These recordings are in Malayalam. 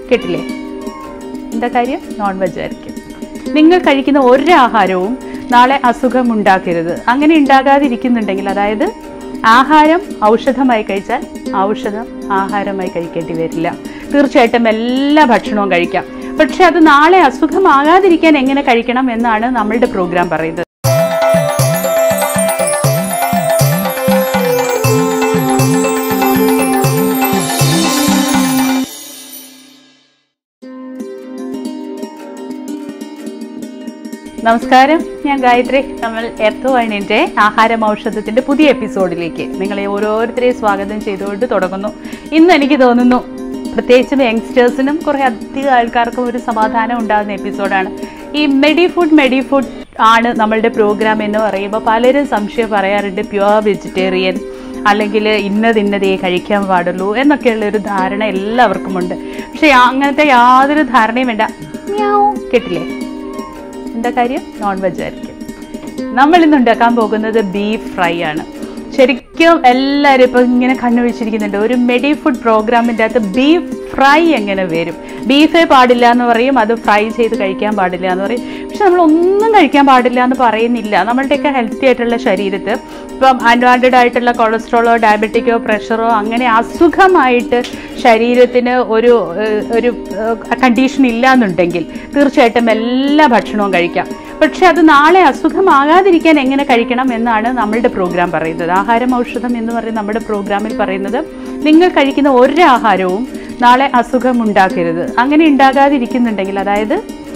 കേട്ടില്ലേ എന്താ കാര്യം നോൺ വെജ് ആയിരിക്കും നിങ്ങൾ കഴിക്കുന്ന ഒരു ആഹാരവും നാളെ അസുഖം ഉണ്ടാക്കരുത് അങ്ങനെ ഉണ്ടാകാതിരിക്കുന്നുണ്ടെങ്കിൽ അതായത് ആഹാരം ഔഷധമായി കഴിച്ചാൽ ഔഷധം ആഹാരമായി കഴിക്കേണ്ടി വരില്ല തീർച്ചയായിട്ടും എല്ലാ ഭക്ഷണവും കഴിക്കാം പക്ഷെ അത് നാളെ അസുഖമാകാതിരിക്കാൻ എങ്ങനെ കഴിക്കണം എന്നാണ് നമ്മളുടെ പ്രോഗ്രാം പറയുന്നത് നമസ്കാരം ഞാൻ ഗായത്രി നമ്മൾ എർത്ത് വൈനിൻ്റെ ആഹാരം ഔഷധത്തിൻ്റെ പുതിയ എപ്പിസോഡിലേക്ക് നിങ്ങളെ ഓരോരുത്തരെയും സ്വാഗതം ചെയ്തുകൊണ്ട് തുടങ്ങുന്നു ഇന്ന് എനിക്ക് തോന്നുന്നു പ്രത്യേകിച്ചും യങ്സ്റ്റേഴ്സിനും കുറേ അധികം ആൾക്കാർക്കും ഒരു സമാധാനം ഉണ്ടാകുന്ന എപ്പിസോഡാണ് ഈ മെഡി ഫുഡ് മെഡി ഫുഡ് ആണ് നമ്മളുടെ പ്രോഗ്രാം എന്ന് പറയുമ്പോൾ പലരും സംശയം പറയാറുണ്ട് പ്യുവർ വെജിറ്റേറിയൻ അല്ലെങ്കിൽ ഇന്നത് ഇന്നതേ കഴിക്കാൻ പാടുള്ളൂ എന്നൊക്കെയുള്ള ഒരു ധാരണ എല്ലാവർക്കും ഉണ്ട് പക്ഷേ അങ്ങനത്തെ യാതൊരു ധാരണയും വേണ്ട മ്യാവ് കേട്ടില്ലേ എന്താ കാര്യം നോൺ വെജ് ആയിരിക്കും നമ്മൾ ഇന്ന് ഉണ്ടാക്കാൻ പോകുന്നത് ബീഫ് ഫ്രൈ ആണ് ശരിക്കും എല്ലാവരും ഇപ്പം ഇങ്ങനെ കണ്ണുവെച്ചിരിക്കുന്നുണ്ട് ഒരു മെഡി ഫുഡ് പ്രോഗ്രാമിൻ്റെ അകത്ത് ബീഫ് ഫ്രൈ എങ്ങനെ വരും ബീഫേ പാടില്ല എന്ന് പറയും അത് ഫ്രൈ ചെയ്ത് കഴിക്കാൻ പാടില്ല എന്ന് പറയും പക്ഷെ നമ്മൾ ഒന്നും കഴിക്കാൻ പാടില്ല എന്ന് പറയുന്നില്ല നമ്മളുടെയൊക്കെ ഹെൽത്തി ആയിട്ടുള്ള ശരീരത്ത് ഇപ്പം അൺവാണ്ടഡ് ആയിട്ടുള്ള കൊളസ്ട്രോളോ ഡയബറ്റിക്കോ പ്രഷറോ അങ്ങനെ അസുഖമായിട്ട് ശരീരത്തിന് ഒരു ഏഹ്, ഒരു കണ്ടീഷൻ ഇല്ല എന്നുണ്ടെങ്കിൽ തീർച്ചയായിട്ടും എല്ലാ ഭക്ഷണവും കഴിക്കാം പക്ഷെ അത് നാളെ അസുഖമാകാതിരിക്കാൻ എങ്ങനെ കഴിക്കണം എന്നാണ് നമ്മളുടെ പ്രോഗ്രാം പറയുന്നത് ആഹാരം ഔഷധം എന്ന് പറയുന്ന നമ്മുടെ പ്രോഗ്രാമിൽ പറയുന്നത് നിങ്ങൾ കഴിക്കുന്ന ഒരു ആഹാരവും നാളെ അസുഖം ഉണ്ടാക്കരുത് അങ്ങനെ ഉണ്ടാകാതിരിക്കുന്നുണ്ടെങ്കിൽ അതായത്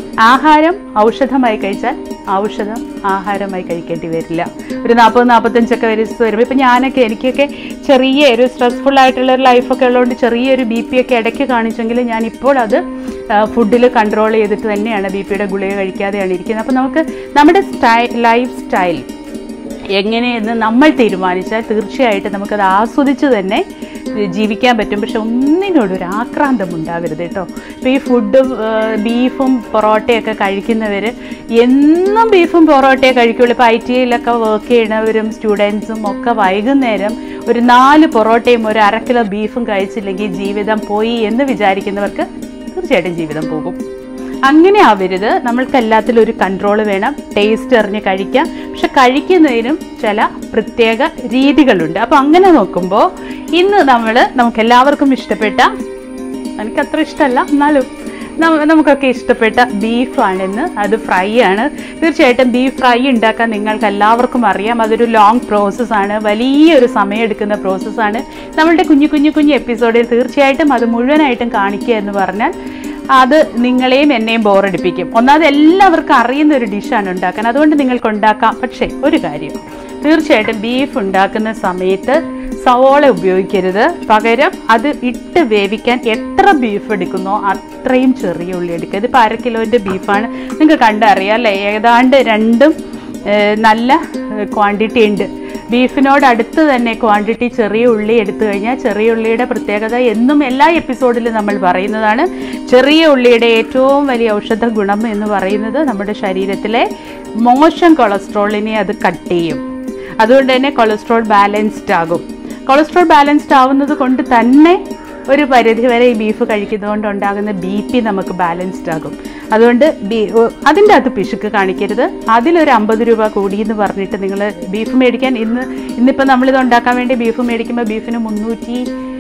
ആഹാരം ഔഷധമായി കഴിച്ചാൽ ഔഷധം ആഹാരമായി കഴിക്കേണ്ടി വരില്ല ഒരു നാൽപ്പത് നാൽപ്പത്തഞ്ചൊക്കെ വയസ്സ് വരുമ്പോൾ ഇപ്പം ഞാനൊക്കെ എനിക്കൊക്കെ ചെറിയ ഒരു സ്ട്രെസ്ഫുൾ ആയിട്ടുള്ള ഒരു ലൈഫൊക്കെ ഉള്ളതുകൊണ്ട് ചെറിയൊരു ബി പി ഒക്കെ ഇടയ്ക്ക് കാണിച്ചെങ്കിൽ ഞാൻ ഇപ്പോൾ അത് ഫുഡിൽ കൺട്രോൾ ചെയ്തിട്ട് തന്നെയാണ് ബി പിയുടെ ഗുളിക കഴിക്കാതെയാണ് ഇരിക്കുന്നത് അപ്പോൾ നമുക്ക് നമ്മുടെ സ്റ്റൈ ലൈഫ് സ്റ്റൈൽ എങ്ങനെയെന്ന് നമ്മൾ തീരുമാനിച്ചാൽ തീർച്ചയായിട്ടും നമുക്കത് ആസ്വദിച്ച് തന്നെ ജീവിക്കാൻ പറ്റും പക്ഷെ ഒന്നിനോടും ഒരു ആക്രാന്തം ഉണ്ടാവരുത് കേട്ടോ ഇപ്പോൾ ഈ ഫുഡും ബീഫും പൊറോട്ടയൊക്കെ കഴിക്കുന്നവർ എന്നും ബീഫും പൊറോട്ടയെ കഴിക്കുള്ളൂ ഇപ്പോൾ ഐ ടി ഐയിലൊക്കെ വർക്ക് ചെയ്യണവരും സ്റ്റുഡൻസും ഒക്കെ വൈകുന്നേരം ഒരു നാല് പൊറോട്ടയും ഒരു അര കിലോ ബീഫും കഴിച്ചില്ലെങ്കിൽ ജീവിതം പോയി എന്ന് വിചാരിക്കുന്നവർക്ക് തീർച്ചയായിട്ടും ജീവിതം പോകും അങ്ങനെ ആവരുത് നമ്മൾക്ക് എല്ലാത്തിലും ഒരു കൺട്രോൾ വേണം ടേസ്റ്റ് അറിഞ്ഞ് കഴിക്കാം പക്ഷെ കഴിക്കുന്നതിനും ചില പ്രത്യേക രീതികളുണ്ട് അപ്പോൾ അങ്ങനെ നോക്കുമ്പോൾ ഇന്ന് നമ്മൾ നമുക്ക് എല്ലാവർക്കും ഇഷ്ടപ്പെട്ട എനിക്ക് അത്ര ഇഷ്ടമല്ല എന്നാലും നമ്മ- നമുക്കൊക്കെ ഇഷ്ടപ്പെട്ട ബീഫാണിന്ന് അത് ഫ്രൈ ആണ് തീർച്ചയായിട്ടും ബീഫ് ഫ്രൈ ഉണ്ടാക്കാൻ നിങ്ങൾക്ക് എല്ലാവർക്കും അറിയാം അതൊരു ലോങ് പ്രോസസ്സാണ് വലിയൊരു സമയമെടുക്കുന്ന പ്രോസസ്സാണ് നമ്മളുടെ കുഞ്ഞു കുഞ്ഞു കുഞ്ഞു എപ്പിസോഡിൽ തീർച്ചയായിട്ടും അത് മുഴുവനായിട്ടും കാണിക്കുക എന്ന് പറഞ്ഞാൽ അത് നിങ്ങളെയും എന്നെയും ബോറടിപ്പിക്കും ഒന്നാമത് എല്ലാവർക്കും അറിയുന്ന ഒരു ഡിഷാണ് ഉണ്ടാക്കാൻ അതുകൊണ്ട് നിങ്ങൾക്ക് ഉണ്ടാക്കാം പക്ഷേ ഒരു കാര്യം തീർച്ചയായിട്ടും ബീഫ് ഉണ്ടാക്കുന്ന സമയത്ത് സവോള ഉപയോഗിക്കരുത് പകരം അത് ഇട്ട് വേവിക്കാൻ എത്ര ബീഫ് എടുക്കുന്നോ അത്രയും ചെറിയ ഉള്ളി എടുക്കുക ഇതിപ്പോൾ അര കിലോൻ്റെ ബീഫാണ് നിങ്ങൾക്ക് കണ്ടറിയാം അല്ലേ ഏതാണ്ട് രണ്ടും ഏഹ്, നല്ല ക്വാണ്ടിറ്റി ഉണ്ട് ബീഫിനോട് അടുത്ത് തന്നെ ക്വാണ്ടിറ്റി ചെറിയ ഉള്ളി എടുത്തു കഴിഞ്ഞാൽ ചെറിയ ഉള്ളിയുടെ പ്രത്യേകത എന്നും എല്ലാ എപ്പിസോഡിലും നമ്മൾ പറയുന്നതാണ് ചെറിയ ഉള്ളിയുടെ ഏറ്റവും വലിയ ഔഷധ ഗുണം എന്ന് പറയുന്നത് നമ്മുടെ ശരീരത്തിലെ മോശം കൊളസ്ട്രോളിനെ അത് കട്ട് ചെയ്യും അതുകൊണ്ട് തന്നെ കൊളസ്ട്രോൾ ബാലൻസ്ഡ് ആകും കൊളസ്ട്രോൾ ബാലൻസ്ഡ് ആവുന്നത് കൊണ്ട് തന്നെ ഒരു പരിധി വരെ ഈ ബീഫ് കഴിക്കുന്നതുകൊണ്ട് ഉണ്ടാകുന്ന ബി പി നമുക്ക് ബാലൻസ്ഡ് ആകും അതുകൊണ്ട് ബീ അതിൻ്റെ അകത്ത് പിശുക്ക് കാണിക്കരുത് അതിലൊരു അമ്പത് രൂപ കൂടി എന്ന് പറഞ്ഞിട്ട് നിങ്ങൾ ബീഫ് മേടിക്കാൻ ഇന്ന് ഇന്നിപ്പോൾ നമ്മളിത് ഉണ്ടാക്കാൻ വേണ്ടി ബീഫ് മേടിക്കുമ്പോൾ ബീഫിന് മുന്നൂറ്റി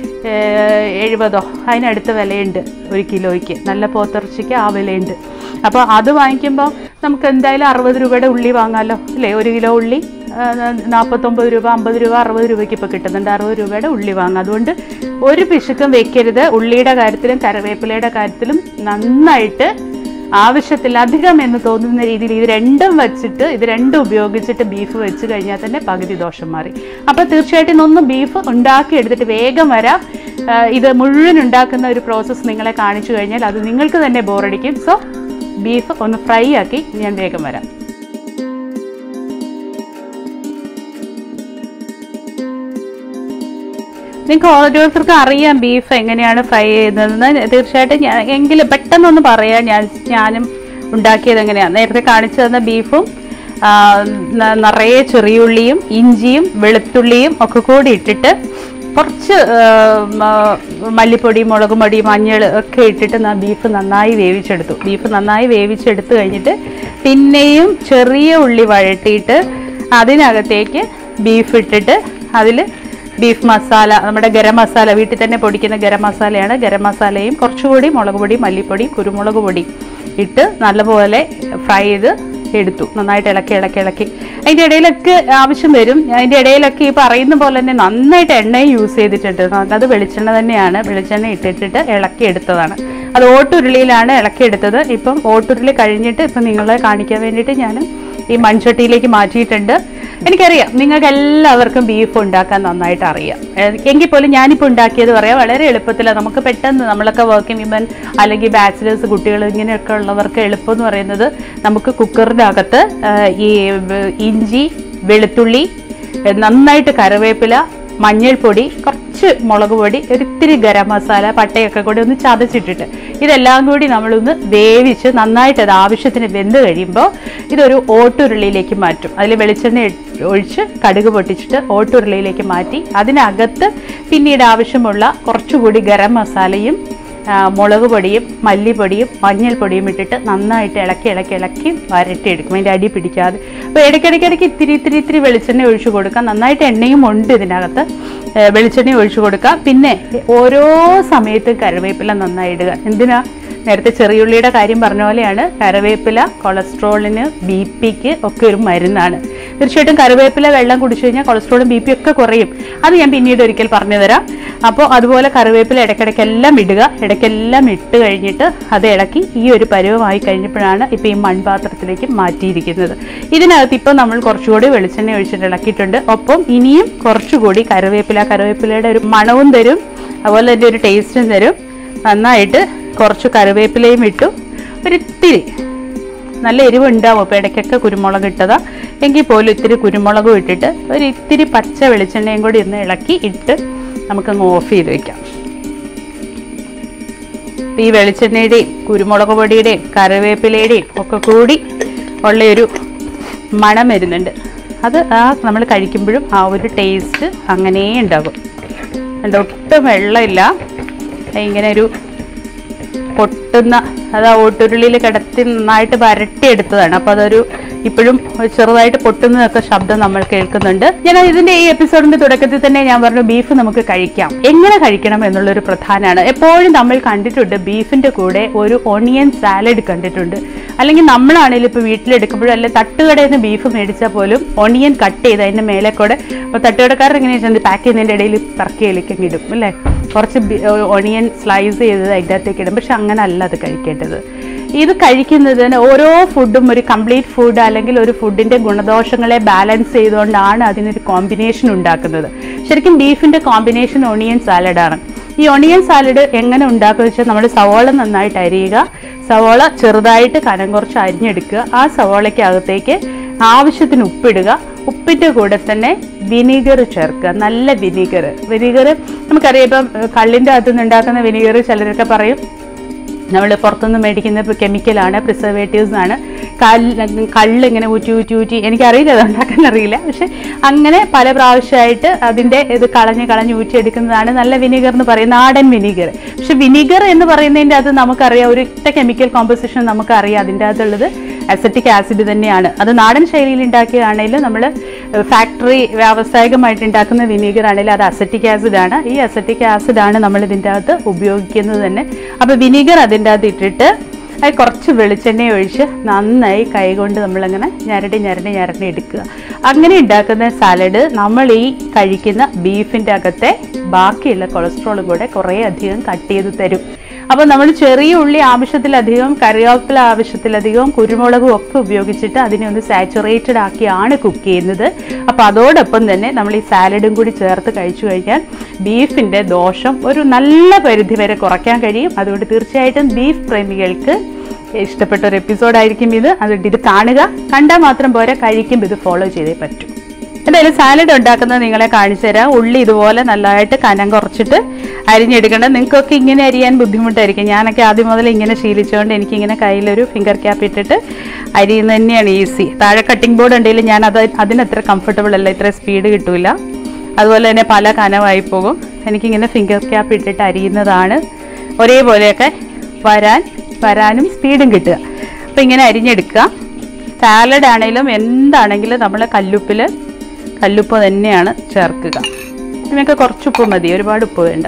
ഏഹ്, എഴുപതോ അതിനടുത്ത് വിലയുണ്ട് ഒരു കിലോയ്ക്ക് നല്ല പോത്തിറച്ചിക്ക് ആ വിലയുണ്ട് അപ്പോൾ അത് വാങ്ങിക്കുമ്പോൾ നമുക്ക് എന്തായാലും അറുപത് രൂപയുടെ ഉള്ളി വാങ്ങാമല്ലോ അല്ലേ ഒരു കിലോ ഉള്ളി ആ, നാൽപ്പത്തൊമ്പത് രൂപ അമ്പത് രൂപ അറുപത് രൂപയ്ക്ക് ഇപ്പോൾ കിട്ടുന്നുണ്ട് അറുപത് രൂപയുടെ ഉള്ളി വാങ്ങാം അതുകൊണ്ട് ഒരു പിശുക്കും വെക്കരുത് ഉള്ളിയുടെ കാര്യത്തിലും കറിവേപ്പിലയുടെ കാര്യത്തിലും നന്നായിട്ട് ആവശ്യത്തിലധികം എന്ന് തോന്നുന്ന രീതിയിൽ ഇത് രണ്ടും വെച്ചിട്ട് ഇത് രണ്ടും ഉപയോഗിച്ചിട്ട് ബീഫ് വെച്ച് കഴിഞ്ഞാൽ തന്നെ പകുതി ദോഷം മാറി അപ്പോൾ തീർച്ചയായിട്ടും ഒന്ന് ബീഫ് ഉണ്ടാക്കി എടുത്തിട്ട് വേഗം വരാം ആ, ഇത് മുഴുവൻ ഉണ്ടാക്കുന്ന ഒരു പ്രോസസ്സ് നിങ്ങളെ കാണിച്ചു കഴിഞ്ഞാൽ അത് നിങ്ങൾക്ക് തന്നെ ബോറടിക്കും സോ ബീഫ് ഒന്ന് ഫ്രൈ ആക്കി ഞാൻ വേഗം വരാം നിങ്ങൾക്ക് ഓരോരുത്തർക്കും അറിയാം ബീഫ് എങ്ങനെയാണ് ഫ്രൈ ചെയ്യുന്നതെന്ന് തീർച്ചയായിട്ടും ഞാൻ എങ്കിലും പെട്ടെന്നൊന്ന് പറയാം ഞാൻ ഞാനും ഉണ്ടാക്കിയത് എങ്ങനെയാണ് നേരത്തെ കാണിച്ചു തന്ന ബീഫും ആ, ന- നിറയെ ചെറിയുള്ളിയും ഇഞ്ചിയും വെളുത്തുള്ളിയും ഒക്കെ കൂടി ഇട്ടിട്ട് കുറച്ച് ആ, മ- മല്ലിപ്പൊടി മുളക് പൊടി മഞ്ഞൾ ഒക്കെ ഇട്ടിട്ട് ന- ബീഫ് നന്നായി വേവിച്ചെടുത്തു ബീഫ് നന്നായി വേവിച്ചെടുത്ത് കഴിഞ്ഞിട്ട് പിന്നെയും ചെറിയ ഉള്ളി വഴട്ടിയിട്ട് അതിനകത്തേക്ക് ബീഫ് ഇട്ടിട്ട് അതിൽ ബീഫ് മസാല നമ്മുടെ ഗരം മസാല വീട്ടിൽ തന്നെ പൊടിക്കുന്ന ഗരം മസാലയാണ് ഗരം മസാലയും കുറച്ചുകൂടി മുളക് പൊടി മല്ലിപ്പൊടി കുരുമുളക് പൊടി ഇട്ട് നല്ലപോലെ ഫ്രൈ ചെയ്ത് എടുത്തു നന്നായിട്ട് ഇളക്കി ഇളക്കി ഇളക്കി അതിൻ്റെ ഇടയിലൊക്കെ ആവശ്യം വരും അതിൻ്റെ ഇടയിലൊക്കെ ഈ പറയുന്ന പോലെ തന്നെ നന്നായിട്ട് എണ്ണയും യൂസ് ചെയ്തിട്ടുണ്ട് അത് വെളിച്ചെണ്ണ തന്നെയാണ് വെളിച്ചെണ്ണ ഇട്ടിട്ടിട്ട് ഇളക്കി എടുത്തതാണ് അത് ഓട്ടുരുളിയിലാണ് ഇളക്കി എടുത്തത് ഇപ്പം ഓട്ടുരുളി കഴിഞ്ഞിട്ട് ഇപ്പം നിങ്ങളെ കാണിക്കാൻ വേണ്ടിയിട്ട് ഞാൻ ഈ മൺചട്ടിയിലേക്ക് മാറ്റിയിട്ടുണ്ട് എനിക്കറിയാം നിങ്ങൾക്ക് എല്ലാവർക്കും ബീഫ് ഉണ്ടാക്കാൻ നന്നായിട്ട് അറിയാം ഏഹ് എങ്കിൽ പോലും ഞാനിപ്പോൾ ഉണ്ടാക്കിയത് പറയാം വളരെ എളുപ്പത്തിലാണ് നമുക്ക് പെട്ടെന്ന് നമ്മളൊക്കെ വർക്കിംഗ് വിമൻ അല്ലെങ്കിൽ ബാച്ചിലേഴ്സ് കുട്ടികൾ ഇങ്ങനെയൊക്കെ ഉള്ളവർക്ക് എളുപ്പം എന്ന് പറയുന്നത് നമുക്ക് കുക്കറിൻ്റെ അകത്ത് ഏഹ് ഈ വ- ഇഞ്ചി വെളുത്തുള്ളി ഏഹ് നന്നായിട്ട് കറിവേപ്പില മഞ്ഞൾപ്പൊടി കുറച്ച് മുളക് പൊടി ഒരിത്തിരി ഗരം മസാല പട്ടയൊക്കെ കൂടി ഒന്ന് ചതച്ചിട്ടിട്ട് ഇതെല്ലാം കൂടി നമ്മളൊന്ന് വേവിച്ച് നന്നായിട്ട് അത് ആവശ്യത്തിന് വെന്ത് കഴിയുമ്പോൾ ഇതൊരു ഓട്ടുരുളിയിലേക്ക് മാറ്റും അതിൽ വെളിച്ചെണ്ണ ഇട്ട് ഒഴിച്ച് കടുക് പൊട്ടിച്ചിട്ട് ഓട്ടുരുളിയിലേക്ക് മാറ്റി അതിനകത്ത് പിന്നീട് ആവശ്യമുള്ള കുറച്ചുകൂടി ഗരം മസാലയും ആ, മുളക് പൊടിയും മല്ലിപ്പൊടിയും മഞ്ഞൾപ്പൊടിയും ഇട്ടിട്ട് നന്നായിട്ട് ഇളക്കി ഇളക്കി ഇളക്കി വരട്ടിയെടുക്കും അതിൻ്റെ അടി പിടിക്കാതെ അപ്പോൾ ഇടയ്ക്കിടയ്ക്ക് ഇടയ്ക്ക് ഇത്തിരി ഇത്തിരി ഇത്തിരി വെളിച്ചെണ്ണ ഒഴിച്ചു കൊടുക്കാം നന്നായിട്ട് എണ്ണയും ഉണ്ട് ഇതിനകത്ത് ഏ, വെളിച്ചെണ്ണ ഒഴിച്ചു കൊടുക്കാം പിന്നെ ഓരോ സമയത്തും കറിവേപ്പില നന്നായി ഇടുക എന്തിനാ നേരത്തെ ചെറിയുള്ളിയുടെ കാര്യം പറഞ്ഞ പോലെയാണ് കറിവേപ്പില കൊളസ്ട്രോളിന് ബി പിക്ക് ഒക്കെ ഒരു മരുന്നാണ് തീർച്ചയായിട്ടും കറിവേപ്പില വെള്ളം കുടിച്ചു കഴിഞ്ഞാൽ കൊളസ്ട്രോളും ബി പി ഒക്കെ കുറയും അത് ഞാൻ പിന്നീട് ഒരിക്കൽ പറഞ്ഞു തരാം അപ്പോൾ അതുപോലെ കറിവേപ്പില ഇടയ്ക്കിടയ്ക്കെല്ലാം ഇടുക ഇടയ്ക്കെല്ലാം ഇട്ട് കഴിഞ്ഞിട്ട് അത് ഇളക്കി ഈ ഒരു പരുവമായി കഴിഞ്ഞപ്പോഴാണ് ഇപ്പോൾ ഈ മൺപാത്രത്തിലേക്ക് മാറ്റിയിരിക്കുന്നത് ഇതിനകത്ത് ഇപ്പോൾ നമ്മൾ കുറച്ചുകൂടി വെളിച്ചെണ്ണ ഒഴിച്ചിട്ട് ഇളക്കിയിട്ടുണ്ട് ഒപ്പം ഇനിയും കുറച്ചുകൂടി കറിവേപ്പില കറിവേപ്പിലയുടെ ഒരു മണവും തരും അതുപോലെ തന്നെ ഒരു ടേസ്റ്റും തരും നന്നായിട്ട് കുറച്ച് കറിവേപ്പിലയും ഇട്ടു ഒരിത്തിരി നല്ല എരിവ് ഉണ്ടാവും അപ്പോൾ ഇടയ്ക്കൊക്കെ കുരുമുളക് ഇട്ടതാ എങ്കിൽ പോലും ഇത്തിരി കുരുമുളകും ഇട്ടിട്ട് ഒരു ഇത്തിരി പച്ച വെളിച്ചെണ്ണയും കൂടി ഒന്ന് ഇളക്കി ഇട്ട് നമുക്കങ്ങ് ഓഫ് ചെയ്ത് വെക്കാം ഈ വെളിച്ചെണ്ണയുടെയും കുരുമുളക് പൊടിയുടെയും കറിവേപ്പിലയുടെയും ഒക്കെ കൂടി ഉള്ളയൊരു മണം വരുന്നുണ്ട് അത് ആ നമ്മൾ കഴിക്കുമ്പോഴും ആ ഒരു ടേസ്റ്റ് അങ്ങനെ ഉണ്ടാകും അതുകൊണ്ട് ഒട്ടും വെള്ളമില്ല ഇങ്ങനെ ഒരു പൊട്ടുന്ന അത് ആ ഓട്ടുരുളിയിൽ കിടത്തി നന്നായിട്ട് വരട്ടിയെടുത്തതാണ് അപ്പോൾ അതൊരു ഇപ്പോഴും ചെറുതായിട്ട് പൊട്ടുന്നതൊക്കെ ശബ്ദം നമ്മൾ കേൾക്കുന്നുണ്ട് ഞാൻ ഇതിന്റെ ഈ എപ്പിസോഡിന്റെ തുടക്കത്തിൽ തന്നെ ഞാൻ പറഞ്ഞു ബീഫ് നമുക്ക് കഴിക്കാം എങ്ങനെ കഴിക്കണം എന്നുള്ളൊരു പ്രധാനമാണ് എപ്പോഴും നമ്മൾ കണ്ടിട്ടുണ്ട് ബീഫിന്റെ കൂടെ ഒരു ഓണിയൻ സാലഡ് കണ്ടിട്ടുണ്ട് അല്ലെങ്കിൽ നമ്മളാണെങ്കിലും ഇപ്പോൾ വീട്ടിലെടുക്കുമ്പോഴും അല്ലെങ്കിൽ തട്ടുകടയിൽ നിന്ന് ബീഫ് മേടിച്ചാൽ പോലും ഓണിയൻ കട്ട് ചെയ്ത് അതിന്റെ മേലെ കൂടെ അപ്പോൾ തട്ടുകടക്കാരൻ എങ്ങനെയാണെന്ന് വെച്ചാൽ പാക്ക് ചെയ്യുന്നതിൻ്റെ ഇടയിൽ പറക്കിയിലേക്ക് ഇടും അല്ലേ കുറച്ച് ഓണിയൻ സ്ലൈസ് ചെയ്തത് അതിൻ്റെ അകത്തേക്ക് ഇടും പക്ഷെ അങ്ങനെ അല്ല അത് കഴിക്കേണ്ടത് ഇത് കഴിക്കുന്നതിന് ഓരോ ഫുഡും ഒരു കംപ്ലീറ്റ് ഫുഡ് അല്ലെങ്കിൽ ഒരു ഫുഡിന്റെ ഗുണദോഷങ്ങളെ ബാലൻസ് ചെയ്തുകൊണ്ടാണ് അതിനൊരു കോമ്പിനേഷൻ ഉണ്ടാക്കുന്നത് ശരിക്കും ബീഫിന്റെ കോമ്പിനേഷൻ ഓണിയൻ സാലഡാണ് ഈ ഒണിയൻ സാലഡ് എങ്ങനെ ഉണ്ടാക്കുക വെച്ചാൽ നമ്മൾ സവോള നന്നായിട്ട് അരിയുക സവോള ചെറുതായിട്ട് കനം കുറച്ച് അരിഞ്ഞെടുക്കുക ആ സവോളയ്ക്കകത്തേക്ക് ആവശ്യത്തിന് ഉപ്പിടുക ഉപ്പിൻ്റെ കൂടെ തന്നെ വിനീഗർ ചേർക്കുക നല്ല വിനീഗർ വിനീഗർ നമുക്കറിയാം ഇപ്പം ഏഹ്, കള്ളിൻ്റെ അകത്തു നിന്ന് ഉണ്ടാക്കുന്ന വിനീഗർ ചിലരൊക്കെ പറയും നമ്മൾ പുറത്തുനിന്ന് മേടിക്കുന്ന കെമിക്കലാണ് പ്രിസർവേറ്റീവ്സ് ആണ് കല്ല് കള്ള് ഇങ്ങനെ ഊറ്റി ഊറ്റി ഊറ്റി എനിക്കറിയില്ല അത് ഉണ്ടാക്കാൻ അറിയില്ല പക്ഷെ അങ്ങനെ പല പ്രാവശ്യമായിട്ട് അതിൻ്റെ ഇത് കളഞ്ഞ് കളഞ്ഞ് ഊറ്റിയെടുക്കുന്നതാണ് നല്ല വിനീഗർ എന്ന് പറയും നാടൻ വിനീഗർ പക്ഷെ വിനീഗർ എന്ന് പറയുന്നതിൻ്റെ അത് നമുക്കറിയാം ഒരു ഇട്ട കെമിക്കൽ കോമ്പസിഷൻ നമുക്കറിയാം അതിൻ്റെ അകത്തുള്ളത് അസറ്റിക് ആസിഡ് തന്നെയാണ് അത് നാടൻ ശൈലിയിൽ ഉണ്ടാക്കുകയാണെങ്കിൽ നമ്മൾ ഫാക്ടറി വ്യാവസായികമായിട്ട് ഉണ്ടാക്കുന്ന വിനീഗർ ആണെങ്കിൽ അത് അസറ്റിക് ആസിഡ് ആണ് ഈ അസറ്റിക് ആസിഡ് ആണ് നമ്മൾ ഇതിൻ്റെ അകത്ത് ഉപയോഗിക്കുന്നത് തന്നെ അപ്പോൾ വിനീഗർ അതിൻ്റെ അകത്ത് ഇട്ടിട്ട് അത് കുറച്ച് വെളിച്ചെണ്ണ ഒഴിച്ച് നന്നായി കൈകൊണ്ട് നമ്മളങ്ങനെ ഞരടി ഞരടി ഞരടി എടുക്കുക അങ്ങനെ ഉണ്ടാക്കുന്ന സാലഡ് നമ്മൾ ഈ കഴിക്കുന്ന ബീഫിൻ്റെ അകത്തെ ബാക്കിയുള്ള കൊളസ്ട്രോളും കൂടെ കുറേ അധികം കട്ട് ചെയ്ത് തരും അപ്പോൾ നമ്മൾ ചെറിയ ഉള്ളി ആവശ്യത്തിലധികം കറിവേപ്പില ആവശ്യത്തിലധികം കുരുമുളകും ഒക്കെ ഉപയോഗിച്ചിട്ട് അതിനെ ഒന്ന് സാച്ചുറേറ്റഡ് ആക്കിയാണ് കുക്ക് ചെയ്യുന്നത് അപ്പോൾ അതോടൊപ്പം തന്നെ നമ്മൾ ഈ സാലഡും കൂടി ചേർത്ത് കഴിച്ചു കഴിഞ്ഞാൽ ബീഫിൻ്റെ ദോഷം ഒരു നല്ല പരിധി വരെ കുറയ്ക്കാൻ കഴിയും അതുകൊണ്ട് തീർച്ചയായിട്ടും ബീഫ് പ്രേമികൾക്ക് ഇഷ്ടപ്പെട്ട ഒരു എപ്പിസോഡായിരിക്കും ഇത് അതുകൊണ്ട് ഇത് കാണുക കണ്ടാൽ മാത്രം പോരാ കഴിക്കുമ്പോൾ ഇത് ഫോളോ ചെയ്തേ പറ്റൂ എന്തായാലും സാലഡ് ഉണ്ടാക്കുന്നത് നിങ്ങളെ കാണിച്ചു തരാം ഉള്ളി ഇതുപോലെ നല്ലതായിട്ട് കനം കുറച്ചിട്ട് അരിഞ്ഞെടുക്കണം നിങ്ങൾക്കൊക്കെ ഇങ്ങനെ അരിയാൻ ബുദ്ധിമുട്ടായിരിക്കും ഞാനൊക്കെ ആദ്യം മുതൽ ഇങ്ങനെ ശീലിച്ചുകൊണ്ട് എനിക്കിങ്ങനെ കയ്യിലൊരു ഫിംഗർ ക്യാപ്പ് ഇട്ടിട്ട് അരിയുന്നത് തന്നെയാണ് ഈസി താഴെ കട്ടിംഗ് ബോർഡ് ഉണ്ടെങ്കിലും ഞാൻ അത് അതിനത്ര കംഫർട്ടബിൾ അല്ല ഇത്ര സ്പീഡ് കിട്ടൂല അതുപോലെ തന്നെ പല കനമായി പോകും എനിക്കിങ്ങനെ ഫിംഗർ ക്യാപ്പ് ഇട്ടിട്ട് അരിയുന്നതാണ് ഒരേപോലെയൊക്കെ വരാൻ വരാനും സ്പീഡും കിട്ടുക അപ്പം ഇങ്ങനെ അരിഞ്ഞെടുക്കുക സാലഡ് ആണെങ്കിലും എന്താണെങ്കിലും നമ്മൾ കല്ലുപ്പിൽ കല്ലുപ്പ് തന്നെയാണ് ചേർക്കുക ഇതിനൊക്കെ കുറച്ച് ഉപ്പ് മതി ഒരുപാട് ഉപ്പ് വേണ്ട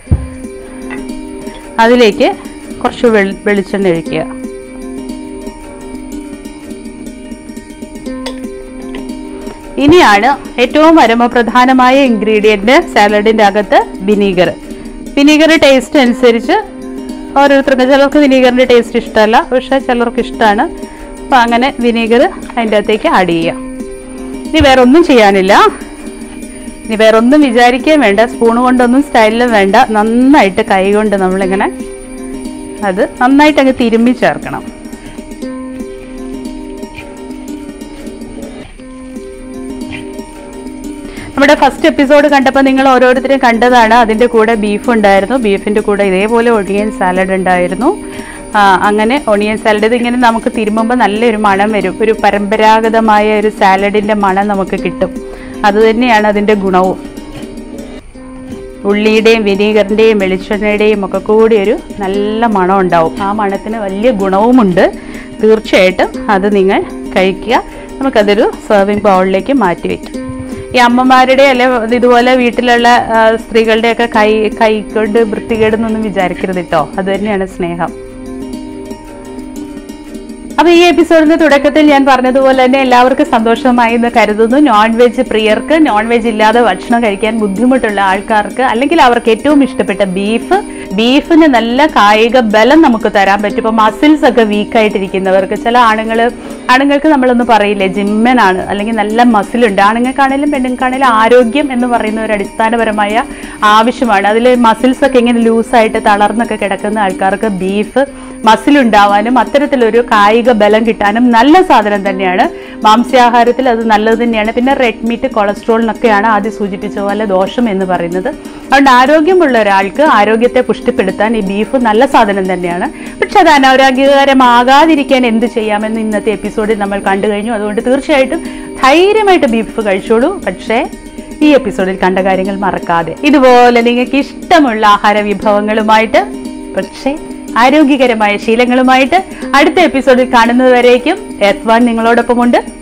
അതിലേക്ക് കുറച്ച് വെളി വെളിച്ചെണ്ണ ഒഴിക്കുക ഇനിയാണ് ഏറ്റവും പരമപ്രധാനമായ ഇൻഗ്രീഡിയൻറ്റ് സാലഡിൻ്റെ അകത്ത് വിനീഗർ വിനീഗർ ടേസ്റ്റ് അനുസരിച്ച് ഓരോരുത്തർക്ക് ചിലർക്ക് വിനീഗറിൻ്റെ ടേസ്റ്റ് ഇഷ്ടമല്ല പക്ഷേ ചിലർക്ക് ഇഷ്ടമാണ് അപ്പോൾ അങ്ങനെ വിനീഗർ അതിൻ്റെ അകത്തേക്ക് ആഡ് ചെയ്യാം ഇനി വേറെ ഒന്നും ചെയ്യാനില്ല ഇനി വേറെ ഒന്നും വിചാരിക്കാൻ വേണ്ട സ്പൂൺ കൊണ്ടൊന്നും സ്റ്റൈലിലും വേണ്ട നന്നായിട്ട് കൈ കൊണ്ട് നമ്മളിങ്ങനെ അത് നന്നായിട്ട് അങ്ങ് തിരുമ്മി ചേർക്കണം നമ്മുടെ ഫസ്റ്റ് എപ്പിസോഡ് കണ്ടപ്പോൾ നിങ്ങൾ ഓരോരുത്തരും കണ്ടതാണ് അതിൻ്റെ കൂടെ ബീഫ് ഉണ്ടായിരുന്നു ബീഫിൻ്റെ കൂടെ ഇതേപോലെ ഒണിയൻ സാലഡ് ഉണ്ടായിരുന്നു ആ, അങ്ങനെ ഒണിയൻ സാലഡ് ഇതിങ്ങനെ നമുക്ക് തിരുമ്പുമ്പോൾ നല്ലൊരു മണം വരും ഒരു പരമ്പരാഗതമായ ഒരു സാലഡിൻ്റെ മണം നമുക്ക് കിട്ടും അത് തന്നെയാണ് അതിൻ്റെ ഗുണവും ഉള്ളിയുടെയും വിനീഗറിൻ്റെയും വെളിച്ചെണ്ണയുടെയും ഒക്കെ കൂടി ഒരു നല്ല മണം ഉണ്ടാവും ആ മണത്തിന് വലിയ ഗുണവുമുണ്ട് തീർച്ചയായിട്ടും അത് നിങ്ങൾ കഴിക്കുക നമുക്കതൊരു സെർവിങ് ബൗളിലേക്ക് മാറ്റി വയ്ക്കാം ഈ അമ്മമാരുടെ അല്ലെ ഇതുപോലെ വീട്ടിലുള്ള ആ, സ്ത്രീകളുടെയൊക്കെ കൈ കൈ കൊണ്ട് വൃത്തികേടെന്നൊന്നും വിചാരിക്കരുത് കേട്ടോ അത് തന്നെയാണ് സ്നേഹം അപ്പൊ ഈ എപ്പിസോഡിന്റെ തുടക്കത്തിൽ ഞാൻ പറഞ്ഞതുപോലെ തന്നെ എല്ലാവർക്കും സന്തോഷമായി എന്ന് കരുതുന്നു നോൺ വെജ് പ്രിയർക്ക് നോൺ വെജ് ഇല്ലാതെ ഭക്ഷണം കഴിക്കാൻ ബുദ്ധിമുട്ടുള്ള ആൾക്കാർക്ക് അല്ലെങ്കിൽ അവർക്ക് ഏറ്റവും ഇഷ്ടപ്പെട്ട ബീഫ് ബീഫിന് നല്ല കായിക ബലം നമുക്ക് തരാൻ പറ്റും ഇപ്പൊ മസിൽസ് ഒക്കെ വീക്ക് ആയിട്ടിരിക്കുന്നവർക്ക് ചില ആണുങ്ങൾ ആണുങ്ങൾക്ക് നമ്മളൊന്ന് പറയില്ലേ ജിമ്മനാണ് അല്ലെങ്കിൽ നല്ല മസിലുണ്ട് ആണുങ്ങൾക്കാണേലും പെണ്ണുങ്ങൾക്കാണേലും ആരോഗ്യം എന്ന് പറയുന്ന ഒരു അടിസ്ഥാനപരമായ ആവശ്യമാണ് അതിൽ മസിൽസ് ഒക്കെ ഇങ്ങനെ ലൂസായിട്ട് തളർന്നൊക്കെ കിടക്കുന്ന ആൾക്കാർക്ക് ബീഫ് മസിലുണ്ടാവാനും അത്തരത്തിലൊരു കായിക ബലം കിട്ടാനും നല്ല സാധനം തന്നെയാണ് മാംസ്യാഹാരത്തിൽ അത് നല്ലത് തന്നെയാണ് പിന്നെ റെഡ് മീറ്റ് കൊളസ്ട്രോളിനൊക്കെയാണ് ആദ്യം സൂചിപ്പിച്ച പോലെ ദോഷം എന്ന് പറയുന്നത് അതുകൊണ്ട് ആരോഗ്യമുള്ള ഒരാൾക്ക് ആരോഗ്യത്തെ പുഷ്ടിപ്പെടുത്താൻ ഈ ബീഫ് നല്ല സാധനം തന്നെയാണ് പക്ഷെ അത് അനാരോഗ്യകരമാകാതിരിക്കാൻ എന്ത് ചെയ്യാമെന്ന് ഇന്നത്തെ എപ്പിസോഡിൽ നമ്മൾ കണ്ടു കഴിഞ്ഞു അതുകൊണ്ട് തീർച്ചയായിട്ടും ധൈര്യമായിട്ട് ബീഫ് കഴിച്ചോളൂ പക്ഷേ ഈ എപ്പിസോഡിൽ കണ്ട കാര്യങ്ങൾ മറക്കാതെ ഇതുപോലെ നിങ്ങൾക്ക് ഇഷ്ടമുള്ള ആഹാര വിഭവങ്ങളുമായിട്ട് പക്ഷേ ആരോഗ്യകരമായ ശീലങ്ങളുമായിട്ട് അടുത്ത എപ്പിസോഡിൽ കാണുന്നതുവരേക്കും എഫ് വൺ നിങ്ങളോടൊപ്പമുണ്ട്